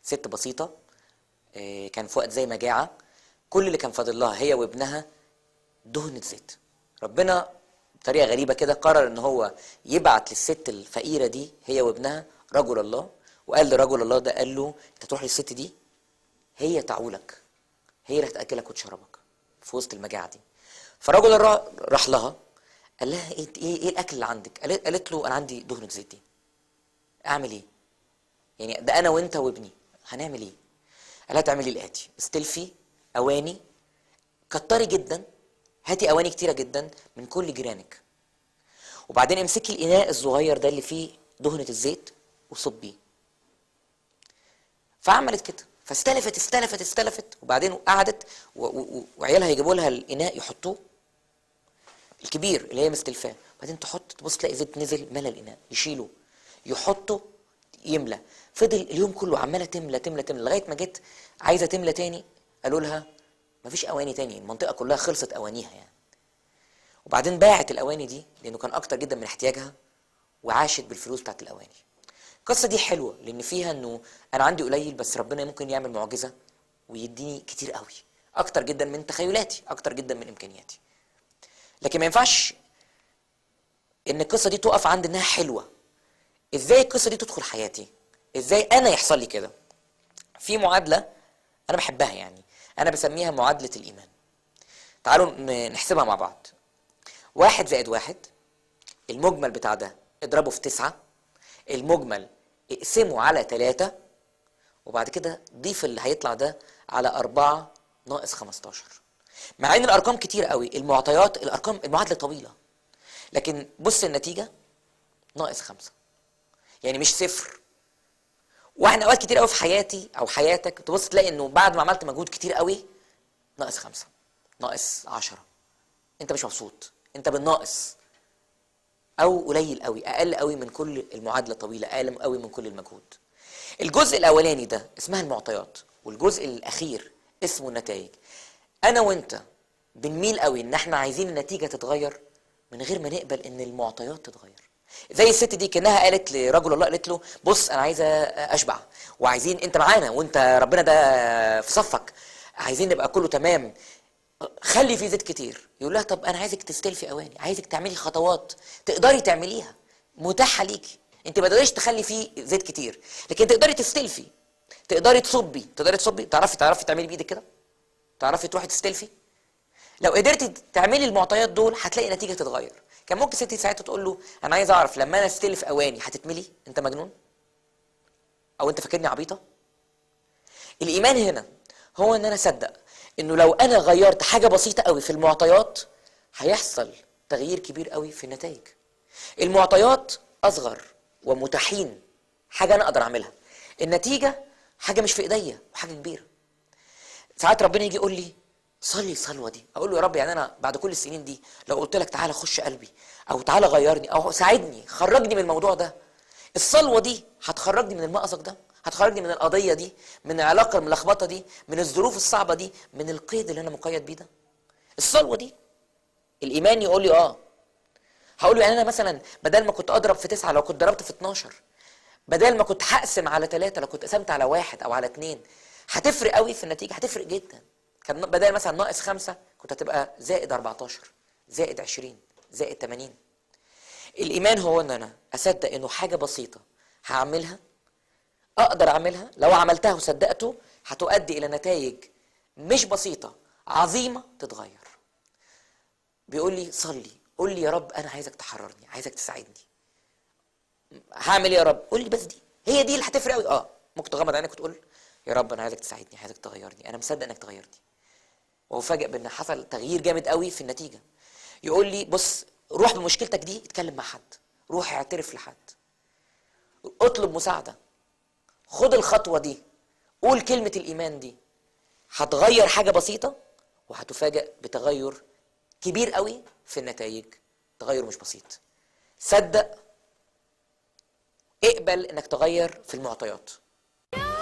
ست بسيطه آه، كان في وقت زي مجاعه كل اللي كان فاضل لها هي وابنها دهنة زيت ربنا بطريقه غريبه كده قرر ان هو يبعت للست الفقيره دي هي وابنها رجل الله وقال لرجل الله ده قال له انت تروح للست دي هي تعولك هي اللي هتاكلك وتشربك في وسط المجاعه دي فرجل الله راح لها قال لها ايه ايه, إيه الاكل اللي عندك قالت, قالت له انا عندي دهنه زيت دي اعمل ايه يعني ده انا وانت وابني هنعمل ايه قال لها تعملي الاتي استلفي اواني كتري جدا هاتي اواني كتيره جدا من كل جيرانك وبعدين امسكي الاناء الصغير ده اللي فيه دهنه الزيت وصبيه فعملت كده فاستلفت استلفت استلفت وبعدين قعدت و- و- و- وعيالها يجيبوا لها الاناء يحطوه الكبير اللي هي مستلفاه بعدين تحط تبص تلاقي زيت نزل ملى الاناء يشيله يحطه يملى فضل اليوم كله عماله تملى تملى تملى لغايه ما جت عايزه تملى تاني قالوا لها مفيش اواني تاني المنطقه كلها خلصت اوانيها يعني وبعدين باعت الاواني دي لانه كان اكتر جدا من احتياجها وعاشت بالفلوس بتاعت الاواني القصه دي حلوه لان فيها انه انا عندي قليل بس ربنا ممكن يعمل معجزه ويديني كتير قوي اكتر جدا من تخيلاتي اكتر جدا من امكانياتي لكن ما ينفعش ان القصه دي تقف عند انها حلوه ازاي القصه دي تدخل حياتي ازاي انا يحصل لي كده في معادله انا بحبها يعني انا بسميها معادله الايمان تعالوا ن- نحسبها مع بعض واحد زائد واحد المجمل بتاع ده اضربه في تسعة المجمل اقسمه على تلاتة وبعد كده ضيف اللي هيطلع ده على أربعة ناقص 15 مع ان الارقام كتير قوي المعطيات الارقام المعادله طويله لكن بص النتيجه ناقص خمسة يعني مش صفر واحنا اوقات كتير قوي في حياتي او حياتك تبص تلاقي انه بعد ما عملت مجهود كتير قوي ناقص خمسة ناقص عشرة انت مش مبسوط انت بالناقص او قليل قوي اقل قوي من كل المعادله طويله اقل قوي من كل المجهود الجزء الاولاني ده اسمها المعطيات والجزء الاخير اسمه النتائج انا وانت بنميل قوي ان احنا عايزين النتيجه تتغير من غير ما نقبل ان المعطيات تتغير زي الست دي كانها قالت لرجل الله قالت له بص انا عايزه اشبع وعايزين انت معانا وانت ربنا ده في صفك عايزين نبقى كله تمام خلي في زيت كتير يقول لها طب انا عايزك تستلفي اواني عايزك تعملي خطوات تقدري تعمليها متاحه ليكي انت ما تقدريش تخلي فيه زيت كتير لكن تقدري تستلفي تقدري تصبي تقدري تصبي تعرفي تعرفي تعملي بايدك كده تعرفي تروحي تستلفي لو قدرتي تعملي المعطيات دول هتلاقي نتيجه تتغير كان ممكن ستي ساعتها تقول له انا عايز اعرف لما انا استلف اواني هتتملي انت مجنون او انت فاكرني عبيطه الايمان هنا هو ان انا اصدق انه لو انا غيرت حاجه بسيطه قوي في المعطيات هيحصل تغيير كبير قوي في النتائج المعطيات اصغر ومتاحين حاجه انا اقدر اعملها النتيجه حاجه مش في ايديا وحاجه كبيره ساعات ربنا يجي يقول لي صلي الصلوه دي اقول له يا رب يعني انا بعد كل السنين دي لو قلت لك تعالى خش قلبي او تعالى غيرني او ساعدني خرجني من الموضوع ده الصلوه دي هتخرجني من المأزق ده هتخرجني من القضيه دي من العلاقه الملخبطه دي من الظروف الصعبه دي من القيد اللي انا مقيد بيه ده الصلوه دي الايمان يقول لي اه هقول له يعني انا مثلا بدل ما كنت اضرب في تسعه لو كنت ضربت في 12 بدل ما كنت هقسم على ثلاثه لو كنت قسمت على واحد او على اثنين هتفرق قوي في النتيجه هتفرق جدا كان بدل مثلا ناقص خمسه كنت هتبقى زائد 14 زائد 20 زائد 80 الايمان هو ان انا اصدق انه حاجه بسيطه هعملها اقدر اعملها لو عملتها وصدقته هتؤدي الى نتائج مش بسيطه عظيمه تتغير بيقول لي صلي قول لي يا رب انا عايزك تحررني عايزك تساعدني هعمل ايه يا رب قول لي بس دي هي دي اللي هتفرق قوي اه ممكن تغمض عينك وتقول يا رب انا عايزك تساعدني عايزك تغيرني انا مصدق انك تغيرني وافاجئ بان حصل تغيير جامد قوي في النتيجه يقول لي بص روح بمشكلتك دي اتكلم مع حد روح اعترف لحد اطلب مساعده خد الخطوه دي قول كلمه الايمان دي هتغير حاجه بسيطه وهتفاجئ بتغير كبير قوي في النتائج تغير مش بسيط صدق اقبل انك تغير في المعطيات